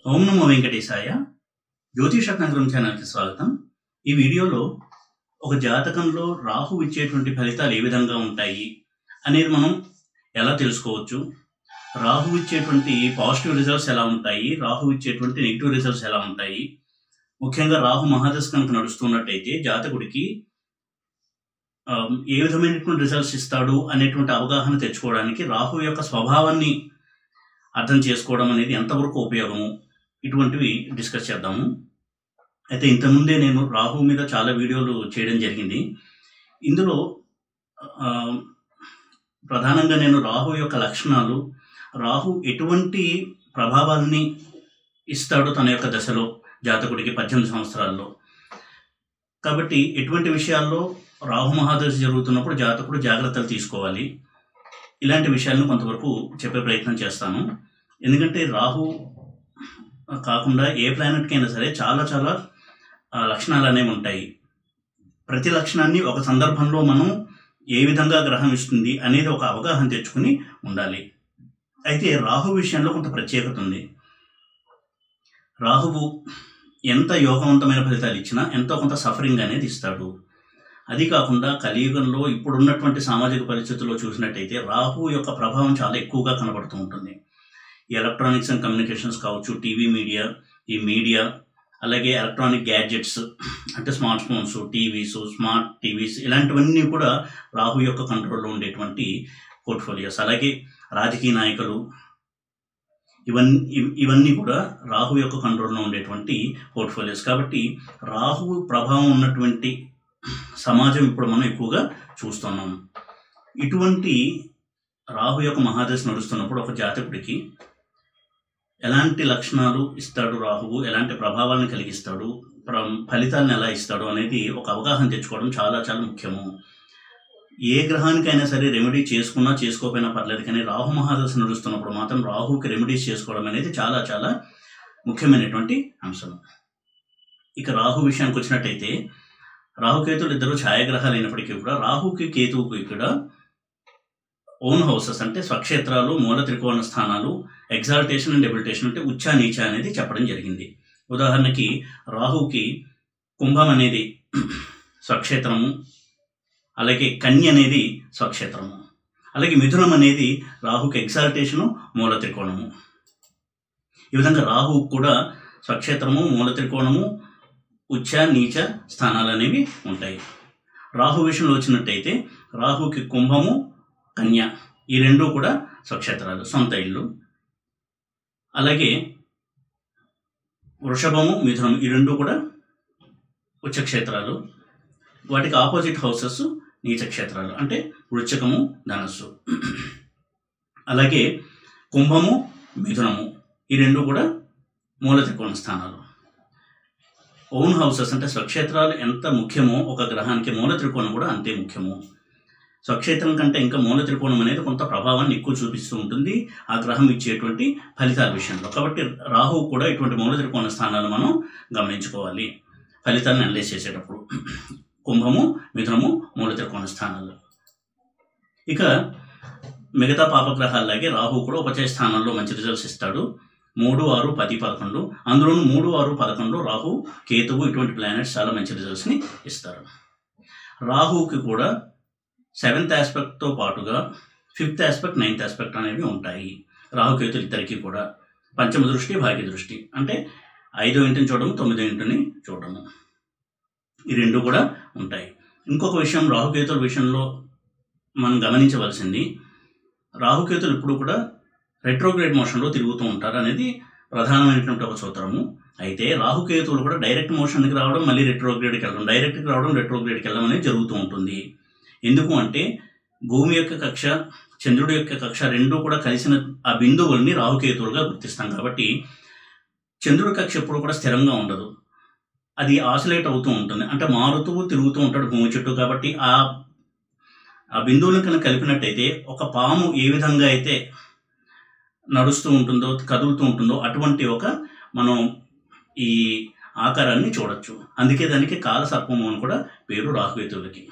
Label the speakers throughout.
Speaker 1: ఓం నమో వెంకటేశాయ జ్యోతిష నగరం ఛానల్కి స్వాగతం ఈ వీడియోలో ఒక జాతకంలో రాహు ఇచ్చేటువంటి ఫలితాలు ఏ విధంగా ఉంటాయి అనేది మనం ఎలా తెలుసుకోవచ్చు రాహు ఇచ్చేటువంటి పాజిటివ్ రిజల్ట్స్ ఎలా ఉంటాయి రాహు ఇచ్చేటువంటి నెగిటివ్ రిజల్ట్స్ ఎలా ఉంటాయి ముఖ్యంగా రాహు మహాదశ కనుక నడుస్తున్నట్టయితే జాతకుడికి ఆ, ఏ విధమైనటువంటి రిజల్ట్స్ ఇస్తాడు అనేటువంటి అవగాహన తెచ్చుకోవడానికి రాహు యొక్క స్వభావాన్ని అర్థం చేసుకోవడం అనేది ఎంతవరకు ఉపయోగము ఇటువంటివి డిస్కస్ చేద్దాము అయితే ఇంతకుముందే నేను రాహు మీద చాలా వీడియోలు చేయడం జరిగింది ఇందులో ఆ, ప్రధానంగా నేను రాహు యొక్క లక్షణాలు రాహు ఎటువంటి ప్రభావాల్ని ఇస్తాడు తన యొక్క దశలో జాతకుడికి పద్దెనిమిది సంవత్సరాల్లో కాబట్టి ఎటువంటి విషయాల్లో రాహు మహాదశ జరుగుతున్నప్పుడు జాతకుడు జాగ్రత్తలు తీసుకోవాలి ఇలాంటి విషయాలను కొంతవరకు చెప్పే ప్రయత్నం చేస్తాను ఎందుకంటే రాహు కాకుండా ఏ ప్లానెట్కి అయినా సరే చాలా చాలా ఆ, లక్షణాలు అనేవి ఉంటాయి ప్రతి లక్షణాన్ని ఒక సందర్భంలో మనం ఏ విధంగా గ్రహం ఇస్తుంది అనేది ఒక అవగాహన తెచ్చుకుని ఉండాలి అయితే రాహు విషయంలో కొంత ప్రత్యేకత ఉంది రాహువు ఎంత యోగవంతమైన ఫలితాలు ఇచ్చినా ఎంతో కొంత సఫరింగ్ అనేది ఇస్తాడు అది కాకుండా కలియుగంలో ఇప్పుడున్నటువంటి సామాజిక పరిస్థితుల్లో చూసినట్టయితే రాహు యొక్క ప్రభావం చాలా ఎక్కువగా కనబడుతూ ఉంటుంది ఈ ఎలక్ట్రానిక్స్ అండ్ కమ్యూనికేషన్స్ కావచ్చు టీవీ మీడియా ఈ మీడియా అలాగే ఎలక్ట్రానిక్ గ్యాడ్జెట్స్ అంటే smart phones TVs smart TVs ఇలాంటివన్నీ కూడా రాహు యొక్క కంట్రోల్లో ఉండేటువంటి పోర్ట్ఫోలియోస్ అలాగే రాజకీయ నాయకులు ఇవన్నీ ఇవ్- ఇవన్నీ కూడా రాహు యొక్క కంట్రోల్లో ఉండేటువంటి పోర్ట్ఫోలియోస్ కాబట్టి రాహు ప్రభావం ఉన్నటువంటి సమాజం ఇప్పుడు మనం ఎక్కువగా చూస్తున్నాం ఇటువంటి రాహు యొక్క మహాదశ నడుస్తున్నప్పుడు ఒక జాతకుడికి ఎలాంటి లక్షణాలు ఇస్తాడు రాహువు ఎలాంటి ప్రభావాలను కలిగిస్తాడు ప్ర- ఫలితాలను ఎలా ఇస్తాడు అనేది ఒక అవగాహన తెచ్చుకోవడం చాలా చాలా ముఖ్యము ఏ గ్రహానికైనా సరే రెమెడీ చేసుకున్నా చేసుకోకపోయినా పర్లేదు కానీ రాహు మహాదశ నడుస్తున్నప్పుడు మాత్రం రాహుకి రెమెడీస్ చేసుకోవడం అనేది చాలా చాలా ముఖ్యమైనటువంటి అంశం ఇక రాహు విషయానికి వచ్చినట్టయితే రాహుకేతులు ఇద్దరు ఛాయాగ్రహాలు అయినప్పటికీ కూడా రాహుకి కేతువుకి ఇక్కడ ఓన్ హౌసెస్ అంటే స్వక్షేత్రాలు మూల త్రికోణ స్థానాలు ఎగ్జాల్టేషన్ అండ్ డెబిలిటేషన్ అంటే ఉచ్చా నీచ అనేది చెప్పడం జరిగింది ఉదాహరణకి రాహుకి కుంభం అనేది స్వక్షేత్రము అలాగే కన్య అనేది స్వక్షేత్రము అలాగే మిథునం అనేది రాహుకి ఎగ్జాల్టేషను మూల త్రికోణము ఈ విధంగా రాహు కూడా స్వక్షేత్రము మూల త్రికోణము ఉచ్చ నీచ స్థానాలు అనేవి ఉంటాయి రాహు విషయంలో వచ్చినట్టయితే రాహుకి కుంభము కన్య ఈ రెండు కూడా స్వక్షేత్రాలు సొంత ఇల్లు అలాగే వృషభము మిథునం ఈ రెండు కూడా ఉచ్చక్షేత్రాలు వాటికి ఆపోజిట్ హౌసెస్ నీచ క్షేత్రాలు అంటే వృచ్చకము ధనస్సు అలాగే కుంభము మిథునము ఈ రెండు కూడా మూల త్రికోణ స్థానాలు ఓన్ హౌసెస్ అంటే స్వక్షేత్రాలు ఎంత ముఖ్యమో ఒక గ్రహానికి మూల త్రికోణం కూడా అంతే ముఖ్యము స్వక్షేత్రం కంటే ఇంకా మూల త్రికోణం అనేది కొంత ప్రభావాన్ని ఎక్కువ చూపిస్తూ ఉంటుంది ఆ గ్రహం ఇచ్చేటువంటి ఫలితాల విషయంలో కాబట్టి రాహు కూడా ఇటువంటి మూల త్రికోణ స్థానాలు మనం గమనించుకోవాలి ఫలితాలను అనలైజ్ చేసేటప్పుడు కుంభము మిథునము మూల త్రికోణ స్థానాలు ఇక మిగతా పాపగ్రహాల్లాగే రాహు కూడా ఉపచయ స్థానాల్లో మంచి రిజల్ట్స్ ఇస్తాడు మూడు ఆరు పది పదకొండు అందులోనూ మూడు ఆరు పదకొండు రాహు కేతువు ఇటువంటి ప్లానెట్స్ చాలా మంచి రిజల్ట్స్ని ఇస్తారు రాహుకి కూడా సెవెంత్ ఆస్పెక్ట్తో పాటుగా ఫిఫ్త్ ఆస్పెక్ట్ నైన్త్ ఆస్పెక్ట్ అనేవి ఉంటాయి రాహుకేతులు ఇద్దరికి కూడా పంచమ దృష్టి భాగ్య దృష్టి అంటే ఐదో ఇంటిని చూడము తొమ్మిదో ఇంటిని చూడము ఈ రెండు కూడా ఉంటాయి ఇంకొక విషయం రాహుకేతుల విషయంలో మనం గమనించవలసింది రాహుకేతులు ఇప్పుడు కూడా రెట్రోగ్రేడ్ మోషన్లో తిరుగుతూ ఉంటారు అనేది ప్రధానమైనటువంటి ఒక సూత్రము అయితే రాహుకేతువులు కూడా డైరెక్ట్ మోషన్కి రావడం మళ్ళీ రెట్రోగ్రేడ్కి వెళ్ళడం డైరెక్ట్కి రావడం రెట్రోగ్రేడ్కి వెళ్ళడం అనేది జరుగుతూ ఉంటుంది ఎందుకు అంటే భూమి యొక్క కక్ష చంద్రుడి యొక్క కక్ష రెండూ కూడా కలిసిన ఆ బిందువుల్ని రాహుకేతువులుగా గుర్తిస్తాం కాబట్టి చంద్రుడి కక్ష ఎప్పుడు కూడా స్థిరంగా ఉండదు అది ఆసిలేట్ అవుతూ ఉంటుంది అంటే మారుతూ తిరుగుతూ ఉంటాడు భూమి చుట్టూ కాబట్టి ఆ ఆ బిందువులను కనుక కలిపినట్టయితే ఒక పాము ఏ విధంగా అయితే నడుస్తూ ఉంటుందో కదులుతూ ఉంటుందో అటువంటి ఒక మనం ఈ ఆకారాన్ని చూడొచ్చు అందుకే దానికి కాల సర్పము అని కూడా పేరు రాహుకేతువులకి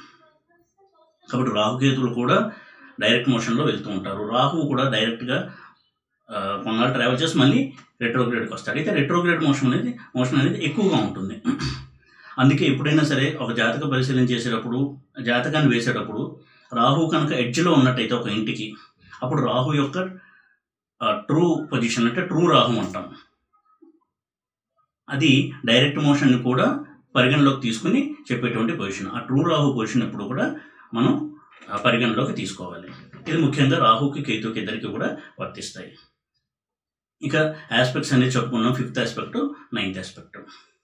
Speaker 1: కాబట్టి రాహుకేతువులు కూడా డైరెక్ట్ మోషన్లో వెళ్తూ ఉంటారు రాహువు కూడా డైరెక్ట్గా ఆ, కొన్నాళ్ళు ట్రావెల్ చేసి మళ్ళీ రెట్రోగ్రేడ్కి వస్తాడు అయితే రెట్రోగ్రేడ్ మోషన్ అనేది మోషన్ అనేది ఎక్కువగా ఉంటుంది అందుకే ఎప్పుడైనా సరే ఒక జాతక పరిశీలన చేసేటప్పుడు జాతకాన్ని వేసేటప్పుడు రాహు కనుక ఎడ్జ్లో ఉన్నట్టయితే ఒక ఇంటికి అప్పుడు రాహు యొక్క ట్రూ పొజిషన్ అంటే ట్రూ రాహు అంటాం అది డైరెక్ట్ మోషన్ని కూడా పరిగణలోకి తీసుకుని చెప్పేటువంటి పొజిషన్ ఆ ట్రూ రాహు పొజిషన్ ఎప్పుడు కూడా మనం ఆ, పరిగణలోకి తీసుకోవాలి ఇది ముఖ్యంగా రాహుకి కేతుకి ఇద్దరికి కూడా వర్తిస్తాయి ఇక ఆస్పెక్ట్స్ అనేది చెప్పుకున్నాం fifth aspect ninth aspect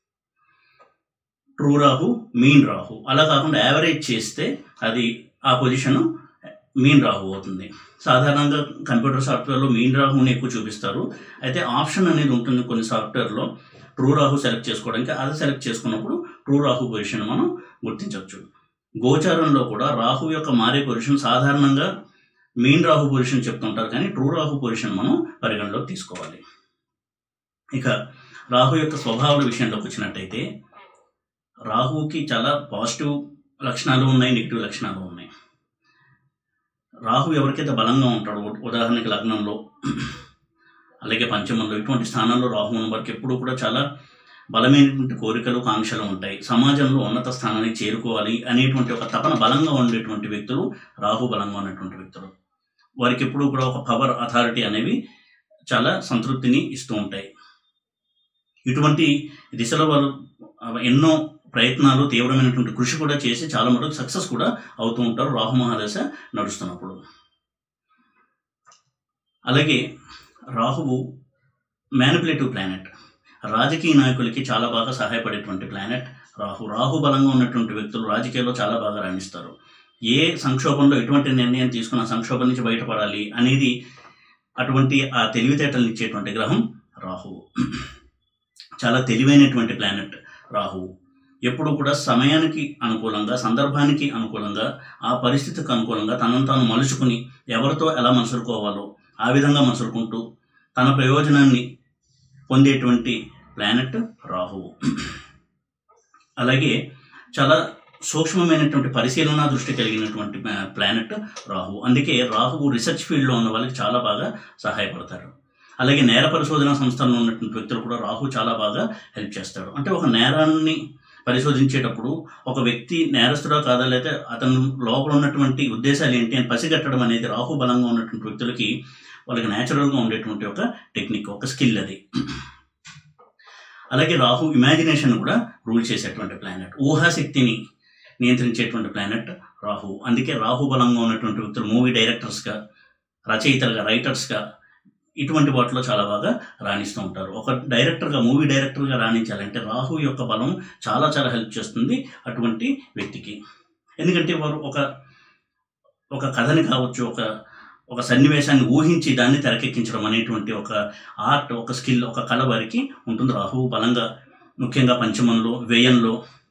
Speaker 1: true Rahu mean Rahu అలా కాకుండా యావరేజ్ చేస్తే అది ఆ పొజిషన్ మీన్ రాహు అవుతుంది సాధారణంగా కంప్యూటర్ సాఫ్ట్వేర్లో మీన్ రాహుని ఎక్కువ చూపిస్తారు అయితే ఆప్షన్ అనేది ఉంటుంది కొన్ని సాఫ్ట్వేర్లో ట్రూ రాహు సెలెక్ట్ చేసుకోవడానికి అది సెలెక్ట్ చేసుకున్నప్పుడు ట్రూ రాహు పొజిషన్ మనం గుర్తించవచ్చు గోచారంలో కూడా రాహు యొక్క మారే పొజిషన్ సాధారణంగా మీన్ రాహు పొజిషన్ చెప్తుంటారు కానీ ట్రూ రాహు పొజిషన్ మనం పరిగణలోకి తీసుకోవాలి ఇక రాహు యొక్క స్వభావాల విషయంలోకి వచ్చినట్టయితే రాహుకి చాలా పాజిటివ్ లక్షణాలు ఉన్నాయి నెగిటివ్ లక్షణాలు ఉన్నాయి రాహు ఎవరికైతే బలంగా ఉంటాడో ఉదాహరణకి లగ్నంలో అలాగే పంచమంలో ఇటువంటి స్థానాల్లో రాహు ఉన్న వారికి ఎప్పుడూ కూడా చాలా బలమైనటువంటి కోరికలు కాంక్షలు ఉంటాయి సమాజంలో ఉన్నత స్థానానికి చేరుకోవాలి అనేటువంటి ఒక తపన బలంగా ఉండేటువంటి వ్యక్తులు రాహు బలంగా ఉన్నటువంటి వ్యక్తులు వారికి ఎప్పుడూ కూడా ఒక పవర్ అథారిటీ అనేవి చాలా సంతృప్తిని ఇస్తూ ఉంటాయి ఇటువంటి దిశలో వారు ఎన్నో ప్రయత్నాలు తీవ్రమైనటువంటి కృషి కూడా చేసి చాలా మటుకు సక్సెస్ కూడా అవుతూ ఉంటారు రాహు మహాదశ నడుస్తున్నప్పుడు అలాగే రాహువు మ్యానిపులేటివ్ ప్లానెట్ రాజకీయ నాయకులకి చాలా బాగా సహాయపడేటువంటి ప్లానెట్ రాహు రాహు బలంగా ఉన్నటువంటి వ్యక్తులు రాజకీయాల్లో చాలా బాగా రాణిస్తారు ఏ సంక్షోభంలో ఎటువంటి నిర్ణయం తీసుకున్న సంక్షోభం నుంచి బయటపడాలి అనేది అటువంటి ఆ తెలివితేటలు ఇచ్చేటువంటి గ్రహం రాహువు చాలా తెలివైనటువంటి ప్లానెట్ రాహువు ఎప్పుడు కూడా సమయానికి అనుకూలంగా సందర్భానికి అనుకూలంగా ఆ పరిస్థితికి అనుకూలంగా తనను తాను మలుచుకుని ఎవరితో ఎలా మసులుకోవాలో ఆ విధంగా మసులుకుంటూ తన ప్రయోజనాన్ని పొందేటువంటి ప్లానెట్ రాహువు అలాగే చాలా సూక్ష్మమైనటువంటి పరిశీలన దృష్టి కలిగినటువంటి ప్లా- ప్లానెట్ రాహు అందుకే రాహువు రీసెర్చ్ ఫీల్డ్లో ఉన్న వాళ్ళకి చాలా బాగా సహాయపడతారు అలాగే నేర పరిశోధన సంస్థల్లో ఉన్నటువంటి వ్యక్తులు కూడా రాహు చాలా బాగా హెల్ప్ చేస్తాడు అంటే ఒక నేరాన్ని పరిశోధించేటప్పుడు ఒక వ్యక్తి నేరస్తుడా కాదా లేదా అతను లోపల ఉన్నటువంటి ఉద్దేశాలు ఏంటి అని పసిగట్టడం అనేది రాహు బలంగా ఉన్నటువంటి వ్యక్తులకి వాళ్ళకి న్యాచురల్గా ఉండేటువంటి ఒక టెక్నిక్ ఒక స్కిల్ అది అలాగే రాహు ఇమాజినేషన్ కూడా రూల్ చేసేటువంటి ప్లానెట్ ఊహాశక్తిని నియంత్రించేటువంటి ప్లానెట్ రాహు అందుకే రాహు బలంగా ఉన్నటువంటి వ్యక్తులు మూవీ డైరెక్టర్స్గా రచయితలుగా రైటర్స్గా ఇటువంటి వాటిలో చాలా బాగా రాణిస్తూ ఉంటారు ఒక డైరెక్టర్గా మూవీ డైరెక్టర్గా రాణించాలంటే రాహు యొక్క బలం చాలా చాలా హెల్ప్ చేస్తుంది అటువంటి వ్యక్తికి ఎందుకంటే వారు ఒక ఒక కథని కావచ్చు ఒక ఒక సన్నివేశాన్ని ఊహించి దాన్ని తెరకెక్కించడం అనేటువంటి ఒక ఆర్ట్ ఒక స్కిల్ ఒక కళ వారికి ఉంటుంది రాహువు బలంగా ముఖ్యంగా పంచమంలో వ్యయంలో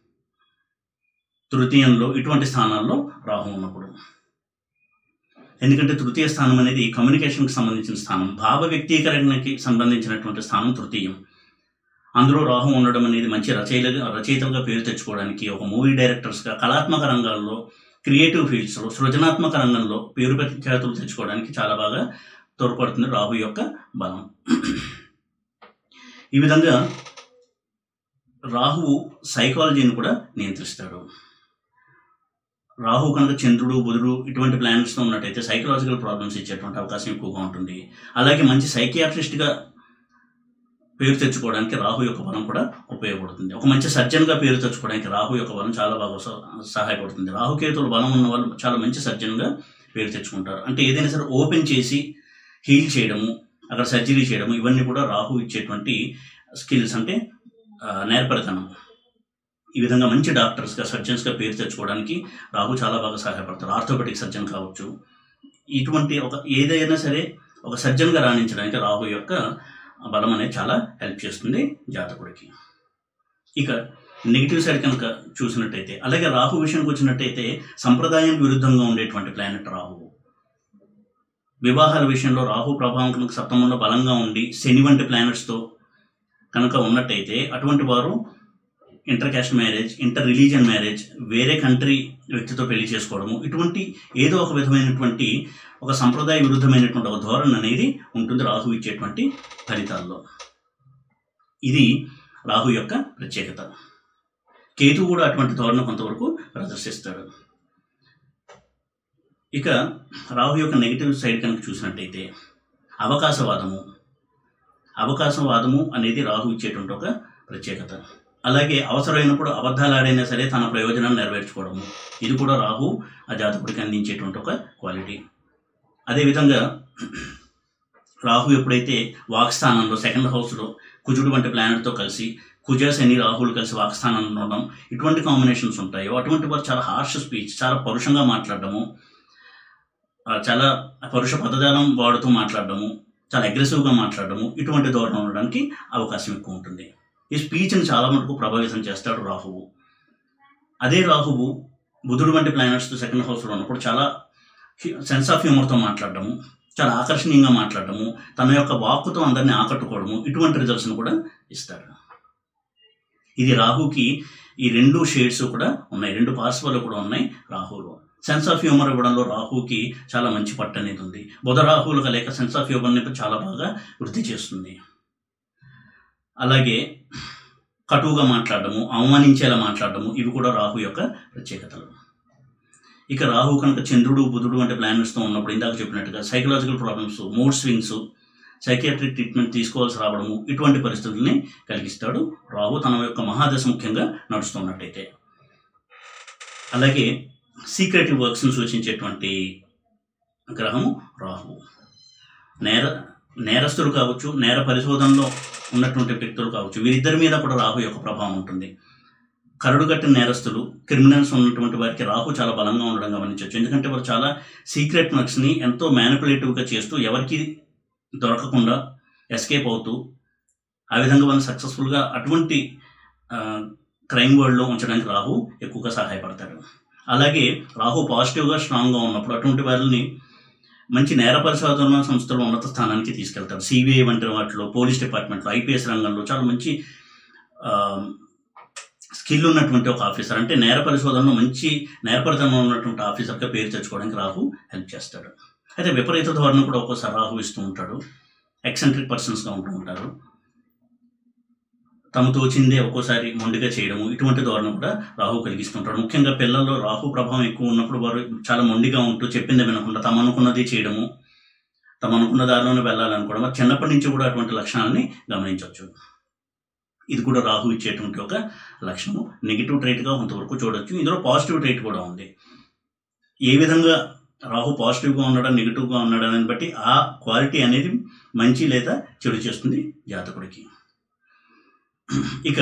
Speaker 1: తృతీయంలో ఇటువంటి స్థానాల్లో రాహు ఉన్నప్పుడు ఎందుకంటే తృతీయ స్థానం అనేది కమ్యూనికేషన్కి సంబంధించిన స్థానం భావ వ్యక్తీకరణకి సంబంధించినటువంటి స్థానం తృతీయం అందులో రాహు ఉండడం అనేది మంచి రచయితలుగా రచయితలుగా పేరు తెచ్చుకోవడానికి ఒక మూవీ డైరెక్టర్స్గా కళాత్మక రంగాల్లో క్రియేటివ్ ఫీల్డ్స్లో సృజనాత్మక రంగంలో పేరు ప్రఖ్యాతులు తెచ్చుకోవడానికి చాలా బాగా తోడ్పడుతుంది రాహు యొక్క బలం ఈ విధంగా రాహువు సైకాలజీని కూడా నియంత్రిస్తాడు రాహు కనుక చంద్రుడు బుధుడు ఇటువంటి ప్లానెట్స్తో ఉన్నట్టయితే సైకలాజికల్ ప్రాబ్లమ్స్ ఇచ్చేటువంటి అవకాశం ఎక్కువగా ఉంటుంది అలాగే మంచి సైకియాట్రిస్ట్గా పేరు తెచ్చుకోవడానికి రాహు యొక్క బలం కూడా ఉపయోగపడుతుంది ఒక మంచి సర్జన్గా పేరు తెచ్చుకోవడానికి రాహు యొక్క బలం చాలా బాగా స- సహాయపడుతుంది రాహుకేతుల బలం ఉన్న వాళ్ళు చాలా మంచి సర్జన్గా పేరు తెచ్చుకుంటారు అంటే ఏదైనా సరే ఓపెన్ చేసి హీల్ చేయడము అక్కడ సర్జరీ చేయడము ఇవన్నీ కూడా రాహు ఇచ్చేటువంటి స్కిల్స్ అంటే ఆ, నేర్పరితనం ఈ విధంగా మంచి డాక్టర్స్గా సర్జన్స్గా పేరు తెచ్చుకోవడానికి రాహు చాలా బాగా సహాయపడతారు ఆర్థోపెటిక్ సర్జన్ కావచ్చు ఇటువంటి ఒక ఏదైనా సరే ఒక సర్జన్గా రాణించడానికి రాహు యొక్క బలం అనేది చాలా హెల్ప్ చేస్తుంది జాతకుడికి ఇక నెగిటివ్ సైడ్ కనుక చూసినట్టయితే అలాగే రాహు విషయానికి వచ్చినట్టయితే సంప్రదాయం విరుద్ధంగా ఉండేటువంటి ప్లానెట్ రాహువు వివాహాల విషయంలో రాహు ప్రభావం కనుక సప్తమంలో బలంగా ఉండి శని వంటి ప్లానెట్స్తో కనుక ఉన్నట్టయితే అటువంటి వారు inter caste marriage inter religion marriage వేరే కంట్రీ వ్యక్తితో పెళ్లి చేసుకోవడము ఇటువంటి ఏదో ఒక విధమైనటువంటి ఒక సంప్రదాయ విరుద్ధమైనటువంటి ఒక ధోరణి అనేది ఉంటుంది రాహు ఇచ్చేటువంటి ఫలితాల్లో ఇది రాహు యొక్క ప్రత్యేకత కేతు కూడా అటువంటి ధోరణి కొంతవరకు ప్రదర్శిస్తాడు ఇక రాహు యొక్క నెగిటివ్ సైడ్ కనుక చూసినట్టయితే అవకాశవాదము అవకాశవాదము అనేది రాహు ఇచ్చేటువంటి ఒక ప్రత్యేకత అలాగే అవసరమైనప్పుడు అబద్ధాలు ఆడైనా సరే తన ప్రయోజనాన్ని నెరవేర్చుకోవడము ఇది కూడా రాహు ఆ జాతకుడికి అందించేటువంటి ఒక క్వాలిటీ అదేవిధంగా రాహు ఎప్పుడైతే వాక్స్థానంలో సెకండ్ హౌస్లో కుజుడు వంటి ప్లానెట్తో కలిసి కుజ శని రాహులు కలిసి వాక్స్థానంలో ఉండడం ఇటువంటి కాంబినేషన్స్ ఉంటాయో అటువంటి వారు చాలా హార్ష్ స్పీచ్ చాలా పరుషంగా మాట్లాడడము ఆ, చాలా పరుష పదజాలం వాడుతూ మాట్లాడడము చాలా అగ్రెసివ్గా మాట్లాడడము ఇటువంటి ధోరణి ఉండడానికి అవకాశం ఎక్కువ ఉంటుంది ఈ స్పీచ్ని చాలా మటుకు ప్రభావితం చేస్తాడు రాహువు అదే రాహువు బుధుడు వంటి ప్లానెట్స్ సెకండ్ హౌస్లో ఉన్నప్పుడు చాలా సెన్స్ ఆఫ్ హ్యూమర్తో మాట్లాడడము చాలా ఆకర్షణీయంగా మాట్లాడడము తన యొక్క వాక్కుతో అందరినీ ఆకట్టుకోవడము ఇటువంటి రిజల్ట్స్ని కూడా ఇస్తాడు ఇది రాహుకి ఈ రెండు షేడ్స్ కూడా ఉన్నాయి రెండు పార్శ్వాలు కూడా ఉన్నాయి రాహులో సెన్స్ ఆఫ్ హ్యూమర్ ఇవ్వడంలో రాహుకి చాలా మంచి పట్టు అనేది ఉంది బుధ రాహువులు కలయిక సెన్స్ ఆఫ్ హ్యూమర్ని చాలా బాగా వృద్ధి చేస్తుంది అలాగే కటువుగా మాట్లాడడము అవమానించేలా మాట్లాడడము ఇవి కూడా రాహు యొక్క ప్రత్యేకతలు ఇక రాహు కనుక చంద్రుడు బుధుడు వంటి ప్లానెట్స్తో ఉన్నప్పుడు ఇందాక చెప్పినట్టుగా psychological problems mood swings psychiatric treatment తీసుకోవాల్సి రావడము ఇటువంటి పరిస్థితుల్ని కలిగిస్తాడు రాహు తన యొక్క మహాదశ ముఖ్యంగా నడుస్తున్నట్టయితే అలాగే సీక్రెటివ్ వర్క్స్ని సూచించేటువంటి గ్రహము రాహు నేర నేరస్తులు కావచ్చు నేర పరిశోధనలో ఉన్నటువంటి వ్యక్తులు కావచ్చు వీరిద్దరి మీద కూడా రాహు యొక్క ప్రభావం ఉంటుంది కరడు కట్టిన నేరస్తులు క్రిమినల్స్ ఉన్నటువంటి వారికి రాహు చాలా బలంగా ఉండడం గమనించవచ్చు ఎందుకంటే వారు చాలా సీక్రెట్ వర్క్స్ని ఎంతో మ్యానిపులేటివ్గా చేస్తూ ఎవరికి దొరకకుండా ఎస్కేప్ అవుతూ ఆ విధంగా వాళ్ళు సక్సెస్ఫుల్గా అటువంటి క్రైమ్ వరల్డ్లో ఉంచడానికి రాహు ఎక్కువగా సహాయపడతాడు అలాగే రాహు పాజిటివ్గా స్ట్రాంగ్గా ఉన్నప్పుడు అటువంటి వారిని మంచి నేర పరిశోధన సంస్థలో ఉన్నత స్థానానికి తీసుకెళ్తారు సిబిఐ వంటి వాటిలో పోలీస్ డిపార్ట్మెంట్లో ఐపీఎస్ రంగంలో చాలా మంచి స్కిల్ ఉన్నటువంటి ఒక ఆఫీసర్ అంటే నేర పరిశోధనలో మంచి నేరపరితనం ఉన్నటువంటి ఆఫీసర్గా పేరు తెచ్చుకోవడానికి రాహు హెల్ప్ చేస్తాడు అయితే విపరీత ధోరణి కూడా ఒక్కోసారి రాహు ఇస్తూ ఉంటాడు ఎక్సెంట్రిక్ పర్సన్స్గా ఉంటూ ఉంటారు తమ తోచిందే ఒక్కోసారి మొండిగా చేయడము ఇటువంటి ధోరణి కూడా రాహు కలిగిస్తుంటాడు ముఖ్యంగా పిల్లల్లో రాహు ప్రభావం ఎక్కువ ఉన్నప్పుడు వారు చాలా మొండిగా ఉంటూ చెప్పిందే వినకుండా తమ అనుకున్నది చేయడము తమ అనుకున్న దారిలోనే వెళ్ళాలనుకోవడం వారు చిన్నప్పటి నుంచి కూడా అటువంటి లక్షణాలని గమనించవచ్చు ఇది కూడా రాహు ఇచ్చేటువంటి ఒక లక్షణము నెగిటివ్ ట్రైట్గా కొంతవరకు చూడొచ్చు ఇందులో పాజిటివ్ ట్రైట్ కూడా ఉంది ఏ విధంగా రాహు పాజిటివ్గా ఉండడం నెగిటివ్గా ఉండడం అని బట్టి ఆ క్వాలిటీ అనేది మంచి లేదా చెడు చేస్తుంది జాతకుడికి ఇక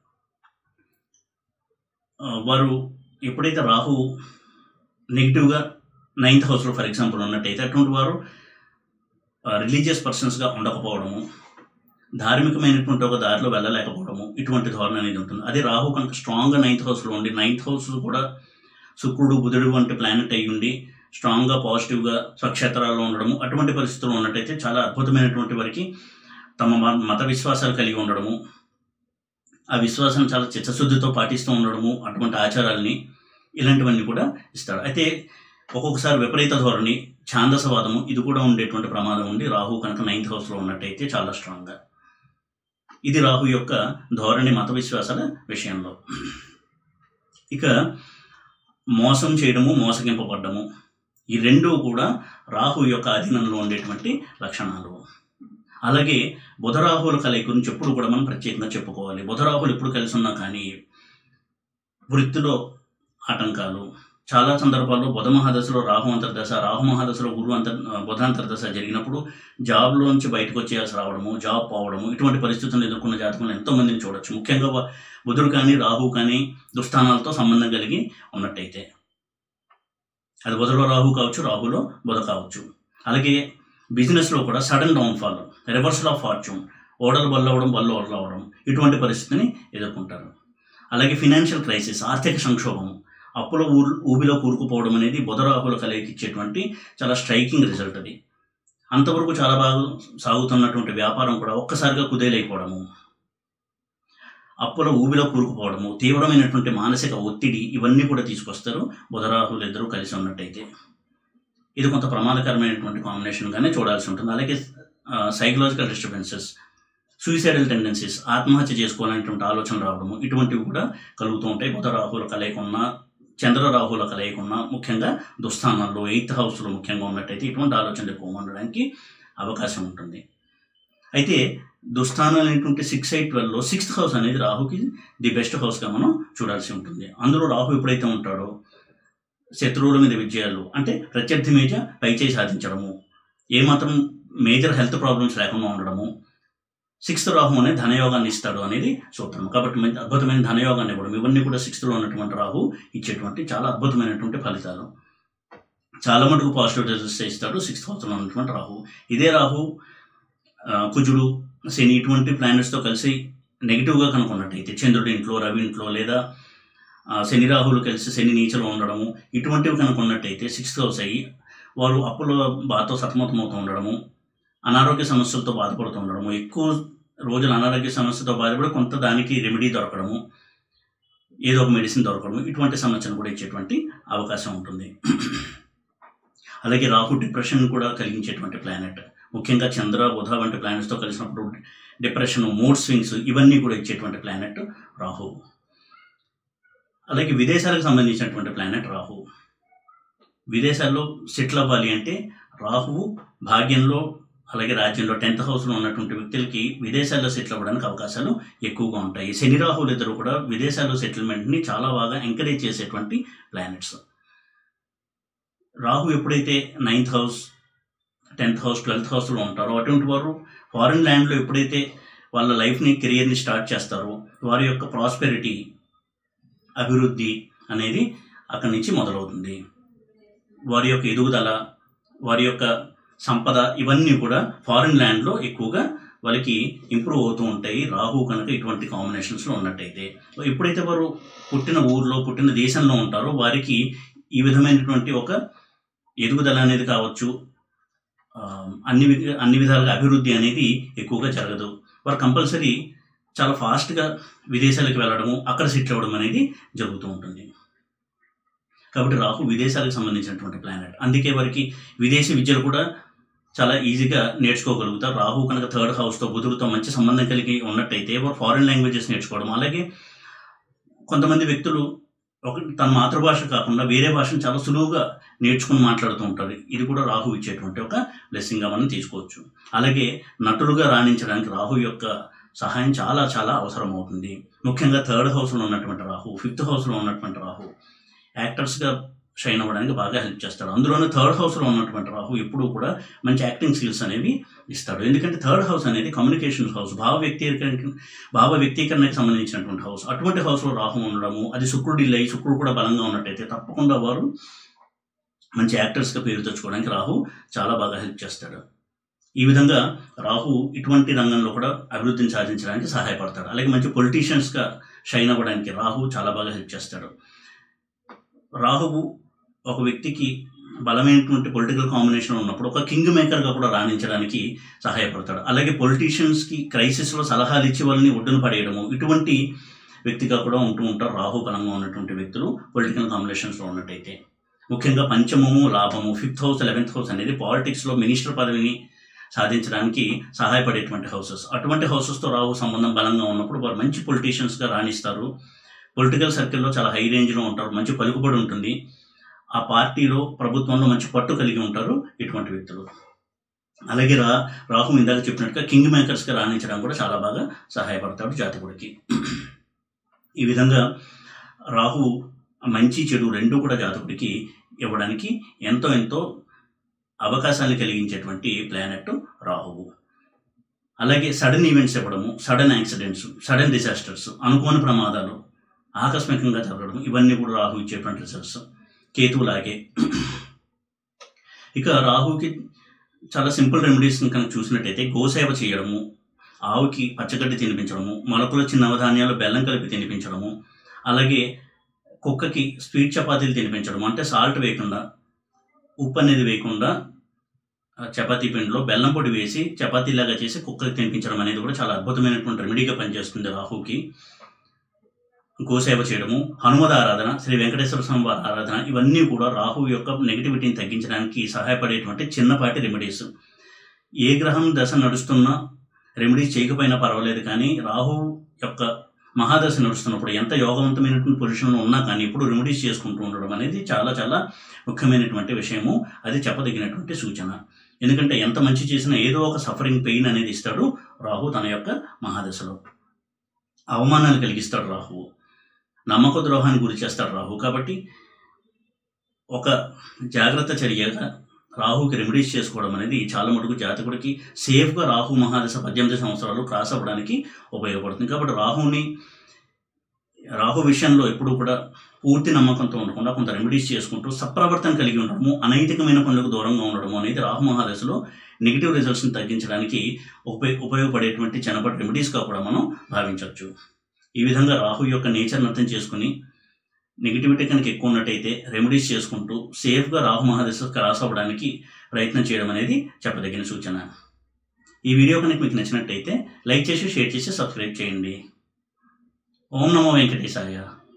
Speaker 1: ఆ, వారు ఎప్పుడైతే రాహు నెగిటివ్గా నైన్త్ హౌస్లో ఫర్ ఎగ్జాంపుల్ ఉన్నట్టయితే అటువంటి వారు రిలీజియస్ పర్సన్స్గా ఉండకపోవడము ధార్మికమైనటువంటి ఒక దారిలో వెళ్ళలేకపోవడము ఇటువంటి ధోరణి అనేది ఉంటుంది అదే రాహు కనుక స్ట్రాంగ్గా నైన్త్ హౌస్లో ఉండి నైన్త్ హౌస్ కూడా శుక్రుడు బుధుడు వంటి ప్లానెట్ అయి ఉండి స్ట్రాంగ్గా పాజిటివ్గా స్వక్షేత్రాల్లో ఉండడము అటువంటి పరిస్థితుల్లో ఉన్నట్టయితే చాలా అద్భుతమైనటువంటి వారికి తమ మ- మత విశ్వాసాలు కలిగి ఉండడము ఆ విశ్వాసం చాలా చిత్తశుద్ధితో పాటిస్తూ ఉండడము అటువంటి ఆచారాల్ని ఇలాంటివన్నీ కూడా ఇస్తాడు అయితే ఒక్కొక్కసారి విపరీత ధోరణి ఛాందసవాదము ఇది కూడా ఉండేటువంటి ప్రమాదం ఉంది రాహు కనుక నైన్త్ హౌస్లో ఉన్నట్టయితే చాలా స్ట్రాంగ్గా ఇది రాహు యొక్క ధోరణి మత విశ్వాసాల విషయంలో ఇక మోసం చేయడము మోసగింపబడ్డము ఈ రెండు కూడా రాహు యొక్క అధీనంలో ఉండేటువంటి లక్షణాలు అలాగే బుధరాహుల కలయిక గురించి ఎప్పుడు కూడా మనం ప్రత్యేకంగా చెప్పుకోవాలి బుధరాహులు ఎప్పుడు కలిసి ఉన్నా కానీ వృత్తిలో ఆటంకాలు చాలా సందర్భాల్లో బుధ మహాదశలో రాహు అంతర్దశ రాహు మహాదశలో గురు అంతర్ బుధ అంతర్దశ జరిగినప్పుడు జాబ్లోంచి బయటకు వచ్చేయాల్సి రావడము జాబ్ పోవడము ఇటువంటి పరిస్థితులను ఎదుర్కొన్న జాతకులను ఎంతో మందిని చూడొచ్చు ముఖ్యంగా వ- బుధుడు కానీ రాహు కానీ దుస్థానాలతో సంబంధం కలిగి ఉన్నట్టయితే అది బుధలో రాహు కావచ్చు రాహులో బుధ కావచ్చు అలాగే బిజినెస్లో కూడా sudden downfall reversal of fortune ఓడలు బల్లవడం బల్ల అవ్వడం ఇటువంటి పరిస్థితిని ఎదుర్కొంటారు అలాగే ఫినాన్షియల్ క్రైసిస్ ఆర్థిక సంక్షోభం అప్పుల ఊ ఊబిలో కూరుకుపోవడం అనేది బుధరాహుల కలయికి ఇచ్చేటువంటి చాలా స్ట్రైకింగ్ రిజల్ట్ అది అంతవరకు చాలా బాగా సాగుతున్నటువంటి వ్యాపారం కూడా ఒక్కసారిగా కుదేలైపోవడము అప్పుల ఊబిలో కూరుకుపోవడము తీవ్రమైనటువంటి మానసిక ఒత్తిడి ఇవన్నీ కూడా తీసుకొస్తారు బుధరాహులు ఇద్దరు కలిసి ఉన్నట్టయితే ఇది కొంత ప్రమాదకరమైనటువంటి కాంబినేషన్గానే చూడాల్సి ఉంటుంది అలాగే సైకలాజికల్ డిస్టర్బెన్సెస్ సూసైడల్ టెండెన్సీస్ ఆత్మహత్య చేసుకోవాలనేటువంటి ఆలోచన రావడము ఇటువంటివి కూడా కలుగుతూ ఉంటాయి బుధ రాహుల కలయికున్న చంద్ర రాహుల కలయికున్న ముఖ్యంగా దుస్థానాల్లో ఎయిత్ హౌస్లో ముఖ్యంగా ఉన్నట్టయితే ఇటువంటి ఆలోచనలు ఎక్కువ ఉండడానికి అవకాశం ఉంటుంది అయితే దుస్థానాలు అనేటువంటి సిక్స్ ఎయిట్ ట్వెల్వ్లో సిక్స్త్ హౌస్ అనేది రాహుకి ది బెస్ట్ హౌస్గా మనం చూడాల్సి ఉంటుంది అందులో రాహు ఎప్పుడైతే ఉంటాడో శత్రువుల మీద విజయాలు అంటే ప్రత్యర్థి మీద పైచేయి సాధించడము ఏమాత్రం మేజర్ హెల్త్ ప్రాబ్లమ్స్ లేకుండా ఉండడము సిక్స్త్ రాహు అనే ధనయోగాన్ని ఇస్తాడు అనేది సూత్రం కాబట్టి మంచి అద్భుతమైన ధనయోగాన్ని ఇవ్వడం ఇవన్నీ కూడా సిక్స్త్లో ఉన్నటువంటి రాహు ఇచ్చేటువంటి చాలా అద్భుతమైనటువంటి ఫలితాలు చాలా మటుకు పాజిటివ్ రిజల్ట్స్ ఇస్తాడు సిక్స్త్ హౌస్లో ఉన్నటువంటి రాహు ఇదే రాహు ఆ, కుజుడు శని ఇటువంటి ప్లానెట్స్తో కలిసి నెగిటివ్గా కనుక్కున్నట్టయితే చంద్రుడి ఇంట్లో రవి ఇంట్లో లేదా ఆ, శని రాహులు కలిసి శని నీచలో ఉండడము ఇటువంటివి కనుక్కున్నట్టయితే సిక్స్త్ హౌస్ అయ్యి వారు అప్పుల బాధతో సతమతమవుతూ ఉండడము అనారోగ్య సమస్యలతో బాధపడుతూ ఉండడము ఎక్కువ రోజులు అనారోగ్య సమస్యతో బాధపడి కొంత దానికి రెమెడీ దొరకడము ఏదో ఒక మెడిసిన్ దొరకడము ఇటువంటి సమస్యను కూడా ఇచ్చేటువంటి అవకాశం ఉంటుంది అలాగే రాహు డిప్రెషన్ కూడా కలిగించేటువంటి ప్లానెట్ ముఖ్యంగా చంద్ర బుధ వంటి ప్లానెట్స్తో కలిసినప్పుడు డిప్రెషన్ మూడ్ స్వింగ్స్ ఇవన్నీ కూడా ఇచ్చేటువంటి ప్లానెట్ రాహు అలాగే విదేశాలకు సంబంధించినటువంటి ప్లానెట్ రాహు విదేశాల్లో సెటిల్ అవ్వాలి అంటే రాహువు భాగ్యంలో అలాగే రాజ్యంలో టెన్త్ హౌస్లో ఉన్నటువంటి వ్యక్తులకి విదేశాల్లో సెటిల్ అవ్వడానికి అవకాశాలు ఎక్కువగా ఉంటాయి శని రాహులు ఇద్దరు కూడా విదేశాల్లో సెటిల్మెంట్ని చాలా బాగా ఎంకరేజ్ చేసేటువంటి ప్లానెట్స్ రాహు ఎప్పుడైతే ninth house tenth house twelfth హౌస్లో ఉంటారో అటువంటి వారు ఫారిన్ ల్యాండ్లో ఎప్పుడైతే వాళ్ళ లైఫ్ని కెరియర్ని స్టార్ట్ చేస్తారో వారి యొక్క ప్రాస్పెరిటీ అభివృద్ధి అనేది అక్కడి నుంచి మొదలవుతుంది వారి యొక్క ఎదుగుదల వారి యొక్క సంపద ఇవన్నీ కూడా ఫారిన్ ల్యాండ్లో ఎక్కువగా వాళ్ళకి ఇంప్రూవ్ అవుతూ ఉంటాయి రాహు కనుక ఇటువంటి కాంబినేషన్స్లో ఉన్నట్టయితే సో ఎప్పుడైతే వారు పుట్టిన ఊర్లో పుట్టిన దేశంలో ఉంటారో వారికి ఈ విధమైనటువంటి ఒక ఎదుగుదల అనేది కావచ్చు ఆ, అన్ని వి- అన్ని విధాలుగా అభివృద్ధి అనేది ఎక్కువగా జరగదు వారు కంపల్సరీ చాలా ఫాస్ట్గా విదేశాలకు వెళ్ళడము అక్కడ సెటిల్ అవ్వడం అనేది జరుగుతూ ఉంటుంది కాబట్టి రాహు విదేశాలకు సంబంధించినటువంటి ప్లానెట్ అందుకే వారికి విదేశీ విద్యలు కూడా చాలా ఈజీగా నేర్చుకోగలుగుతారు రాహు కనుక థర్డ్ హౌస్తో బుధుడితో మంచి సంబంధం కలిగి ఉన్నట్టయితే వారు ఫారిన్ లాంగ్వేజెస్ నేర్చుకోవడం అలాగే కొంతమంది వ్యక్తులు ఒక తన మాతృభాష కాకుండా వేరే భాషను చాలా సులువుగా నేర్చుకుని మాట్లాడుతూ ఉంటారు ఇది కూడా రాహు ఇచ్చేటువంటి ఒక బ్లెస్సింగ్గా మనం తీసుకోవచ్చు అలాగే నటులుగా రాణించడానికి రాహు యొక్క సహాయం చాలా చాలా అవసరం అవుతుంది ముఖ్యంగా థర్డ్ హౌస్లో ఉన్నటువంటి రాహు ఫిఫ్త్ హౌస్లో ఉన్నటువంటి రాహు యాక్టర్స్గా షైన్ అవ్వడానికి బాగా హెల్ప్ చేస్తాడు అందులోనే థర్డ్ హౌస్లో ఉన్నటువంటి రాహు ఎప్పుడూ కూడా మంచి యాక్టింగ్ స్కిల్స్ అనేవి ఇస్తాడు ఎందుకంటే థర్డ్ హౌస్ అనేది కమ్యూనికేషన్ హౌస్ భావ వ్యక్తీకరణ భావ వ్యక్తీకరణకి సంబంధించినటువంటి హౌస్ అటువంటి హౌస్లో రాహు ఉండడము అది శుక్రుడు ఇల్లై శుక్రుడు కూడా బలంగా ఉన్నట్టయితే తప్పకుండా వారు మంచి యాక్టర్స్గా పేరు తెచ్చుకోవడానికి రాహు చాలా బాగా హెల్ప్ చేస్తాడు ఈ విధంగా రాహు ఇటువంటి రంగంలో కూడా అభివృద్ధిని సాధించడానికి సహాయపడతాడు అలాగే మంచి పొలిటీషియన్స్గా షైన్ అవ్వడానికి రాహు చాలా బాగా హెల్ప్ చేస్తాడు రాహువు ఒక వ్యక్తికి బలమైనటువంటి పొలిటికల్ కాంబినేషన్ ఉన్నప్పుడు ఒక కింగ్ మేకర్గా కూడా రాణించడానికి సహాయపడతాడు అలాగే పొలిటీషియన్స్కి క్రైసిస్లో సలహాలు ఇచ్చి వాళ్ళని ఒడ్డున పడేయడము ఇటువంటి వ్యక్తిగా కూడా ఉంటూ ఉంటారు రాహు బలంగా ఉన్నటువంటి వ్యక్తులు పొలిటికల్ కాంబినేషన్స్లో ఉన్నట్టయితే ముఖ్యంగా పంచమము లాభము ఫిఫ్త్ హౌస్ లెవెన్త్ హౌస్ అనేది పాలిటిక్స్లో మినిస్టర్ పదవిని సాధించడానికి సహాయపడేటువంటి హౌసెస్ అటువంటి హౌసెస్తో రాహు సంబంధం బలంగా ఉన్నప్పుడు వారు మంచి పొలిటీషియన్స్గా రాణిస్తారు పొలిటికల్ సర్కిల్లో చాలా హై రేంజ్లో ఉంటారు మంచి పలుకుబడి ఉంటుంది ఆ పార్టీలో ప్రభుత్వంలో మంచి పట్టు కలిగి ఉంటారు ఇటువంటి వ్యక్తులు అలాగే రా రాహు ఇందాక చెప్పినట్టుగా కింగ్ మేకర్స్గా రాణించడానికి కూడా చాలా బాగా సహాయపడతాడు జాతకుడికి ఈ విధంగా రాహు మంచి చెడు రెండు కూడా జాతకుడికి ఇవ్వడానికి ఎంతో ఎంతో అవకాశాన్ని కలిగించేటువంటి ప్లానెట్ రాహువు అలాగే సడన్ ఈవెంట్స్ ఇవ్వడము సడన్ యాక్సిడెంట్స్ సడన్ డిజాస్టర్స్ అనుకోని ప్రమాదాలు ఆకస్మికంగా జరగడం ఇవన్నీ కూడా రాహు ఇచ్చేటువంటి రిజల్ట్స్ కేతువులాగే ఇక రాహుకి చాలా సింపుల్ రెమెడీస్ని కనుక చూసినట్టయితే గోసేవ చేయడము ఆవుకి పచ్చగడ్డి తినిపించడము మొలకలు చిన్న నవధాన్యాలు బెల్లం కలిపి తినిపించడము అలాగే కుక్కకి స్వీట్ చపాతీలు తినిపించడం అంటే సాల్ట్ వేయకుండా ఉప్పు అనేది వేయకుండా ఆ చపాతీ పిండిలో బెల్లం పొడి వేసి చపాతీలాగా చేసి కుక్కకి తినిపించడం అనేది కూడా చాలా అద్భుతమైనటువంటి రెమెడీగా పనిచేస్తుంది రాహుకి గోసేవ చేయడము హనుమద ఆరాధన శ్రీ వెంకటేశ్వర స్వామి వారి ఆరాధన ఇవన్నీ కూడా రాహు యొక్క నెగిటివిటీని తగ్గించడానికి సహాయపడేటువంటి చిన్నపాటి రెమెడీస్ ఏ గ్రహం దశ నడుస్తున్నా రెమెడీస్ చేయకపోయినా పర్వాలేదు కానీ రాహు యొక్క మహాదశ నడుస్తున్నప్పుడు ఎంత యోగవంతమైనటువంటి పొజిషన్లో ఉన్నా కానీ ఇప్పుడు రెమెడీస్ చేసుకుంటూ ఉండడం అనేది చాలా చాలా ముఖ్యమైనటువంటి విషయము అది చెప్పదగినటువంటి సూచన ఎందుకంటే ఎంత మంచి చేసినా ఏదో ఒక సఫరింగ్ పెయిన్ అనేది ఇస్తాడు రాహు తన యొక్క మహాదశలో అవమానాలు కలిగిస్తాడు రాహువు నమ్మక ద్రోహానికి గురి చేస్తాడు రాహు కాబట్టి ఒక జాగ్రత్త చర్యగా రాహుకి రెమెడీస్ చేసుకోవడం అనేది చాలా మటుకు జాతకుడికి సేఫ్గా రాహు మహాదశ పద్దెనిమిది సంవత్సరాలు క్రాస్ అవ్వడానికి ఉపయోగపడుతుంది కాబట్టి రాహుని రాహు విషయంలో ఎప్పుడు కూడా పూర్తి నమ్మకంతో ఉండకుండా కొంత రెమెడీస్ చేసుకుంటూ సప్రవర్తన కలిగి ఉండడము అనైతికమైన పనులకు దూరంగా ఉండడము అనేది రాహు మహాదశలో నెగిటివ్ రిజల్ట్స్ని తగ్గించడానికి ఉపయోగ ఉపయోగపడేటువంటి చిన్నపాటి రెమెడీస్గా కూడా మనం భావించవచ్చు ఈ విధంగా రాహు యొక్క నేచర్ని అర్థం చేసుకుని నెగిటివిటీ కనుక ఎక్కువ ఉన్నట్టయితే రెమెడీస్ చేసుకుంటూ సేఫ్గా రాహు మహాదశ క్రాస్ అవ్వడానికి ప్రయత్నం చేయడం అనేది చెప్పదగిన సూచన ఈ వీడియో కనుక మీకు నచ్చినట్టయితే లైక్ చేసి షేర్ చేసి సబ్స్క్రైబ్ చేయండి ఓం నమో వెంకటేశాయ